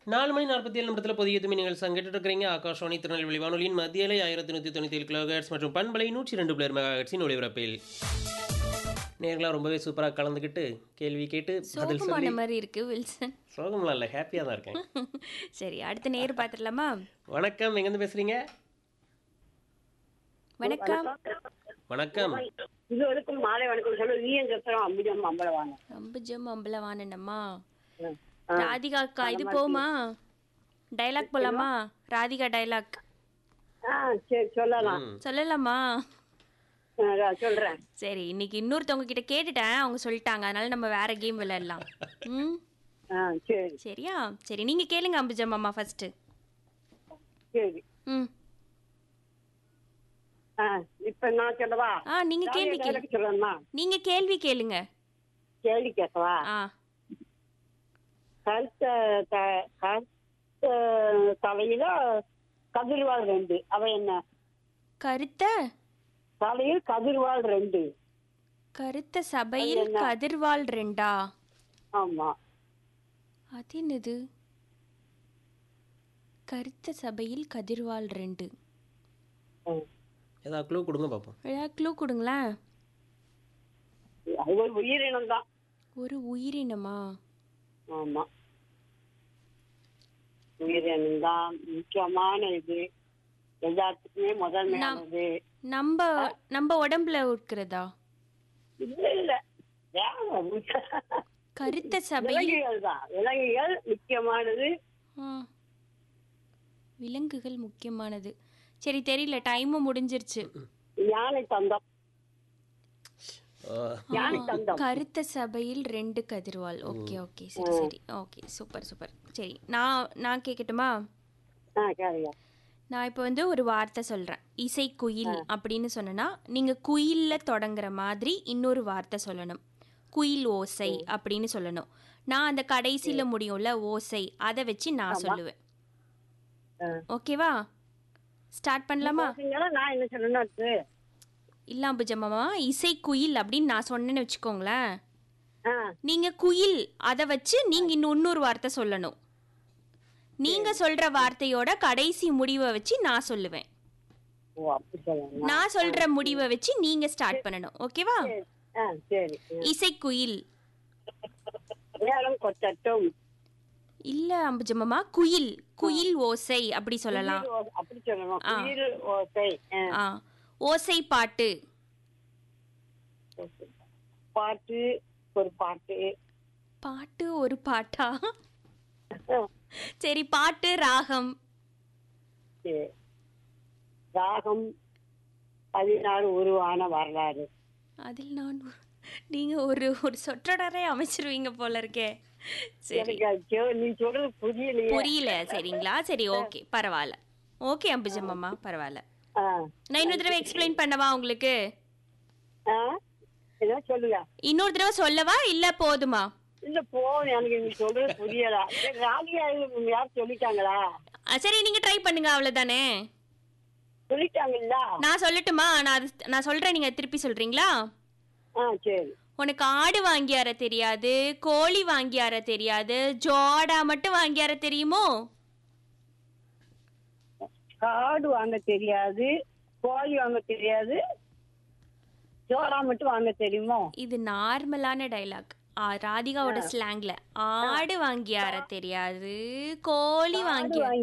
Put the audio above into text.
நாலு மணி நாற்பத்தி ஏழு நிமிடத்தில் புதிய துமி நீங்கள் சங்கிட்டு இருக்கிறீங்க ஆகாஷவாணி திருநெல்வேலி வானொலியின் மத்தியலை ஆயிரத்தி நூற்றி தொண்ணூற்றி ஏழு கிலோஹெட்ஸ் மற்றும் பண்பலை நூற்றி ரெண்டு பிளேர் மெகாஹெட்ஸின் ஒளிபரப்பில் நேர்களாக ரொம்பவே சூப்பராக கலந்துக்கிட்டு கேள்வி கேட்டு பதில் சோகமான சொல்லி மாதிரி இருக்கு வில்சன் சோகம்லாம் இல்லை ஹாப்பியாக தான் இருக்கேன் சரி அடுத்த நேர் பார்த்துடலாமா வணக்கம் எங்கேருந்து பேசுகிறீங்க வணக்கம் வணக்கம் இதுவரைக்கும் மாலை வணக்கம் சொல்லி ஈயன் கத்துறோம் அம்பிடம் அம்பலவாங்க அம்புஜம் அம்பலவானம்மா ம். ராதிகா அக்கா இது போமா டைலாக் போலாமா ராதிகா டைலாக் ஆ சரி சொல்லலாம் ம். சொல்லலாமா ஆ, நான் சொல்றேன் சரி இன்னைக்கு இன்னொருத்தவங்க கிட்ட கேட்டுட்டேன் அவங்க சொல்லிட்டாங்க அதனால நம்ம வேற கேம் விளையாடலாம் ம் ஆ சரி சரியா சரி நீங்க கேளுங்க அம்புஜம் அம்மா ஃபர்ஸ்ட் சரி ம் ஆ இப்ப நான் சொல்லவா ஆ நீங்க கேள்வி கேளு வேலைக்கு சொல்லணுமா நீங்க கேள்வி கேளுங்க கேள்வி கேட்கவா ஆ கருத்த த- கருத்த தலையில கதிர்வாள் ரெண்டு அவ என்ன கருத்த தலையில் கதிர்வாள் ரெண்டு கருத்த சபையில் கதிர்வாள் ரெண்டா ஆமா அது என்னது கருத்த சபையில் கதிர்வாள் ரெண்டு ம். ஏதாவது க்ளூ கொடுங்க பார்ப்போம் ஏதாவது க்ளூ கொடுங்களேன் அது ஒரு உயிரினம் தான் ஒரு உயிரினமா ஆமா உயிரினம் தான் முக்கியமான இது எல்லாத்துக்குமே முதன்மையானது நம்ம நம்ம உடம்புல இருக்கிறதா இல்ல இல்ல வேற கருத்த சபையில் விலங்குகள் தான் விலங்குகள் முக்கியமானது ஆ. விலங்குகள் முக்கியமானது சரி தெரியல டைமும் முடிஞ்சிருச்சு யானை தந்தம் ஆ, யானை தந்தம் கருத்த சபையில் ரெண்டு கதிர்வாள் ஓகே ஓகே சரி சரி ஓகே சூப்பர் சூப்பர் சரி நான் நான் கேட்கட்டுமா ஆ கேளுங்க நான் இப்போ வந்து ஒரு வார்த்தை சொல்கிறேன் இசை குயில் அப்படின்னு சொன்னேன்னா நீங்கள் குயிலில் தொடங்குற மாதிரி இன்னொரு வார்த்தை சொல்லணும் குயில் ஓசை அப்படின்னு சொல்லணும் நான் அந்த கடைசியில் முடியும்ல ஓசை அதை வச்சு நான் சொல்லுவேன் ஆ. ஓகேவா ஸ்டார்ட் பண்ணலாமா பாத்தீங்களா நான் என்ன சொல்லணும் அடுத்து இல்ல அம்புஜம்மாமா இசை குயில் அப்படின்னு நான் சொன்னேன்னு வச்சுக்கோங்களேன் ஆ நீங்க குயில் அதை வச்சு நீங்க இன்னும் இன்னொரு வார்த்தை சொல்லணும் நீங்க சொல்ற வார்த்தையோட கடைசி முடிவை வச்சு நான் சொல்லுவேன் ஓ அப்படி சொல்லணும் நான் சொல்ற முடிவை வச்சு நீங்க ஸ்டார்ட் பண்ணணும் ஓகேவா சரி. ஆ சரி இசை குயில் நேரம் கொத்தட்டும் இல்ல அம்புஜம்மாமா குயில் குயில் ஓசை அப்படி சொல்லலாம் குயில் ஓ- அப்படி சொல்லணும் ஆ. குயில் ஓசை ஆ. ஆ ஓசை பாட்டு பாட்டு ஒரு பாட்டு பாட்டு ஒரு பாட்டா ஆ, சரி பாட்டு ராகம் சரி. ராகம் பதினாறு உருவான வரலாறு அதில் நான் ஒரு- நீங்க ஒரு ஒரு சொற்றொடரே அமைச்சிருவீங்க போல இருக்கே சரி எனக்கு அது கே- நீ சொல்றது புரியலையே புரியல சரிங்களா சரி ஓகே பரவாயில்ல ஓகே அம்புஜம்மா பரவாயில்ல ஆ. நான் இன்னொரு தடவை எக்ஸ்பிளைன் பண்ணவா உங்களுக்கு ஆ? என்ன சொல்லுங்க இன்னொரு தடவை சொல்லவா இல்ல போதுமா இல்ல போ எனக்கு நீ சொல்றது புரியல சரி, ராதிகா இது யார் சொல்லிட்டாங்களா அஹ், சரி நீங்க ட்ரை பண்ணுங்க அவ்வளவுதானே சொல்லிட்டாங்கல்ல நான் சொல்லட்டுமா நான் அது- நான் சொல்றேன் நீங்க திருப்பி சொல்றீங்களா ஆ சரி உனக்கு ஆடு வாங்கியார தெரியாது கோழி வாங்கியார தெரியாது ஜோடா மட்டும் வாங்கியார தெரியுமோ காடு வாங்க தெரியாது கோழி வாங்க தெரியாது ஜோரா மட்டும் வாங்க தெரியுமோ இது நார்மலான டைலாக் ராதிகாவோட ஸ்லாங்ல ஆடு வாங்கியார தெரியாது கோழி வாங்கியார